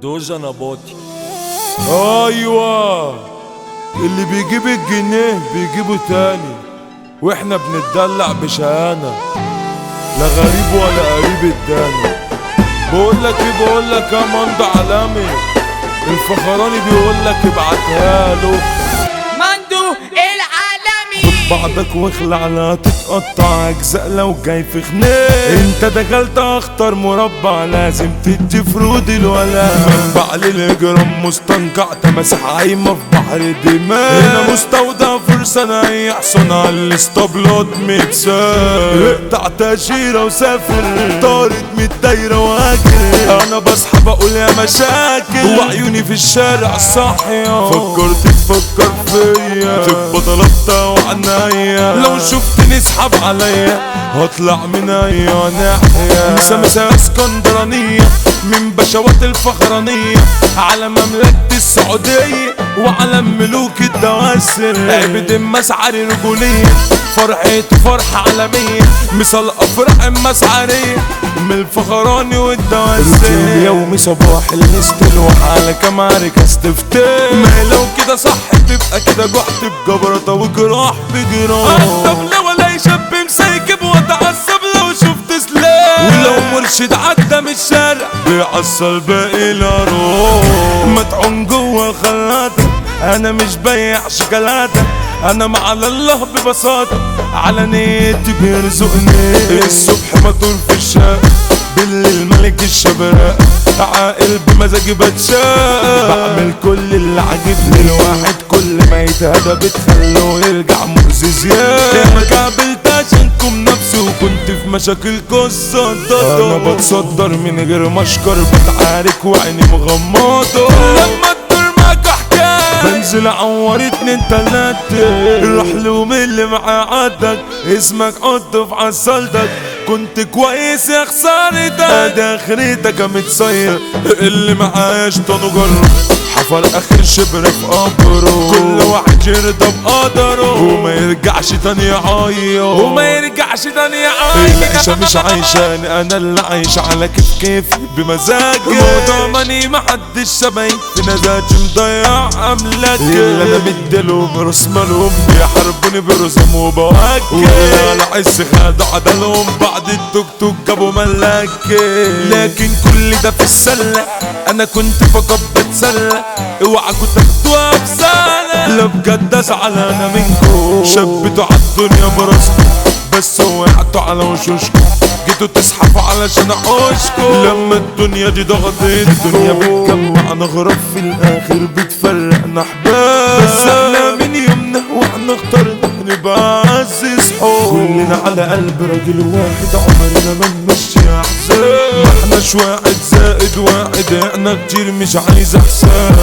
دوجا نباطي ايوه اللي بيجيب الجنيه بيجيبه تاني واحنا بنتدلع بشهانة لا غريب ولا قريب الداني بقول لك ايه بقول لك يا مندو عالمي الفخراني بيقول لك ابعتها له مندو العالمي بعضك واخلع لا تتقطع اجزاء لو جاي في خناق انت دخلت اخطر مربع لازم تدي فرود الولا منبع للجرام مستنقع تماسح عايمة في بحر دماء هنا مستودع فرصة انا يحصن على الاسطبلات متساب اقطع تأشيرة وسافر طارت من الدايرة واجري انا بصحى بقول يا مشاكل وعيوني في الشارع صاحية فكرت تفكر فيا تبقى طلبتها وعنايا لو شفتني اسحب عليا هطلع من اي ناحية مسامسة اسكندرانية من بشوات الفخرانية على مملكة السعودية وعلى ملوك الدواسر عبد مسعري رجولية فرحته فرحة عالمية مثال افراح المسعرية من الفخراني والدواسر يومي صباح المستل وحالة كمارك استفتاء ما لو كده صح تبقى كده جحت بجبرة وجراح بجراح طب لو الاقي شاب مسيكب واتعصب لو شفت سلاح ولو مرشد عدى من الشارع بيعصر باقي الاروح مطعون جوه خلاطة انا مش بيع شوكولاتة انا مع الله ببساطة على نيتي بيرزقني الصبح مطور في الشارع بالليل ملك الشبراء عاقل بمزاجي بتشاء بعمل كل اللي عاجبني الواحد كل ما يتهدى بتخلوه يرجع مؤذي زيادة ما قابلتش انكم نفسي وكنت في مشاكل قصة انا بتصدر من غير مشكر بتعارك وعيني مغمضة لما تدور معاك حكاية بنزل اعور اتنين تلاتة روح لهم اللي معاه عدك اسمك حطه في عسلتك كنت كويس يا خسارتك ادي اخرتك يا متصير اللي معاه شطانه جرب حفر اخر شبر في قبره كل واحد يرضى بقدره وما يرجعش تاني يعيط وما يرجعش تاني يعيط العيشة مش عايشاني انا اللي عايش على كيف كيفي بمزاجي موضوع ماني محدش شبهي في نزاجي مضيع املاكي اللي انا مديلهم راس مالهم بيحاربوني برزم وبواكي على عز خدوا عدلهم بعد التوك توك جابوا ملاكي لكن كل ده في السلة انا كنت فقط بتسلى اوعكوا تاخدوها بسنة لا بجد ازعل انا منكم شبتوا عالدنيا براسكم بس وقعتوا على وشوشكم جيتوا تزحفوا علشان احوشكم لما الدنيا دي ضغطت الدنيا بتجمع نغرب في الاخر بتفرقنا احباب بس احنا من يومنا واحنا اخترنا نبقى عزيز حب كلنا على قلب راجل واحد عمرنا ما نمشي احزان ما احناش واحد زائد واحد احنا كتير مش عايز احسان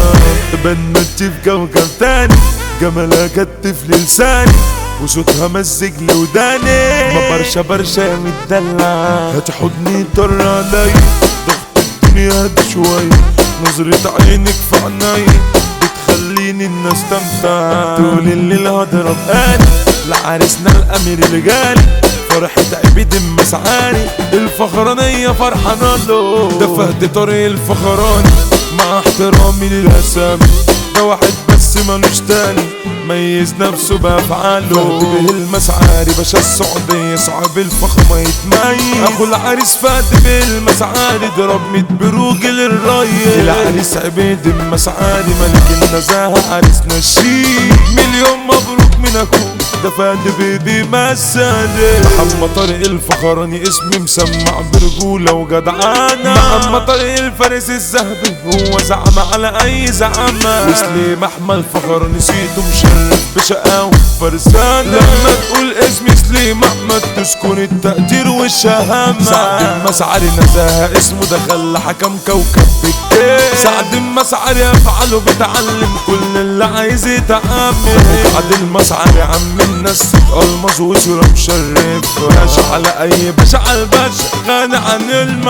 بنتي في كوكب تاني جمالها كتف لساني وصوتها مزج لي وداني ما برشا برشا متدلع هتحضني طر علي ضغط الدنيا هدى شوي نظرة عينك في عيني بتخليني الناس تمتع طول الليل هضرب اني لعريسنا الامير اللي جالي فرحة عبيد مسعاني الفخرانية فرحانة له ده فهد طريق الفخراني مع احترامي للاسامي ده واحد بس ملوش تاني ميز نفسه بافعاله به المسعاري باشا السعودية صعب الفخمة يتميز اخو العريس فات بالمسعاري ضرب ميت بروج للريس العريس عبيد المسعاري ملك النزاهة عريس نشيد مليون مبروك من اخوك ده فاد بيدي مسالي محمد طارق الفخراني اسمي مسمع برجولة وجدعانة محمد طارق الفارس الذهبي هو زعم على اي زعامة وسليم احمد فخراني سيده مشرف بشقاوة فرسانة لما تقول اسمي سليم احمد تسكن التقدير والشهامة سعد المسعري نزاهة اسمه دخل حكم كوكب بالكيل سعد المسعري افعاله بتعلم كل اللي عايز يتعامل سعد المسعري عم الناس المظ وسيرة مشرف باشا على اي باشا على الباشا غني عن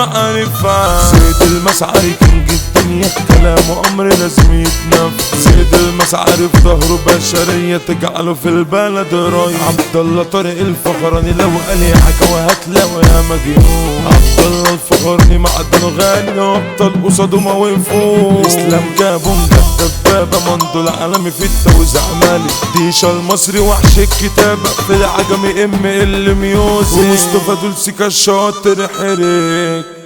المعرفة سيد المسعري كان الدنيا كلامه امر لازم يتنفذ سيد المسعري في ظهره بشرية تجعله في البلد راي عبد الله طارق الفخراني لو قال يا حكا هتلاقوا يا مجنون عبد الله الفخراني معدنه غالي ابطال قصاده ما وقفوا اسلام جابوا مجد دبابه مندو العالمي في التوزيع مالي ديشا المصري وحش الكتابه في العجمي ام ال ميوزك ومصطفى دول سيكا الشاطر حريك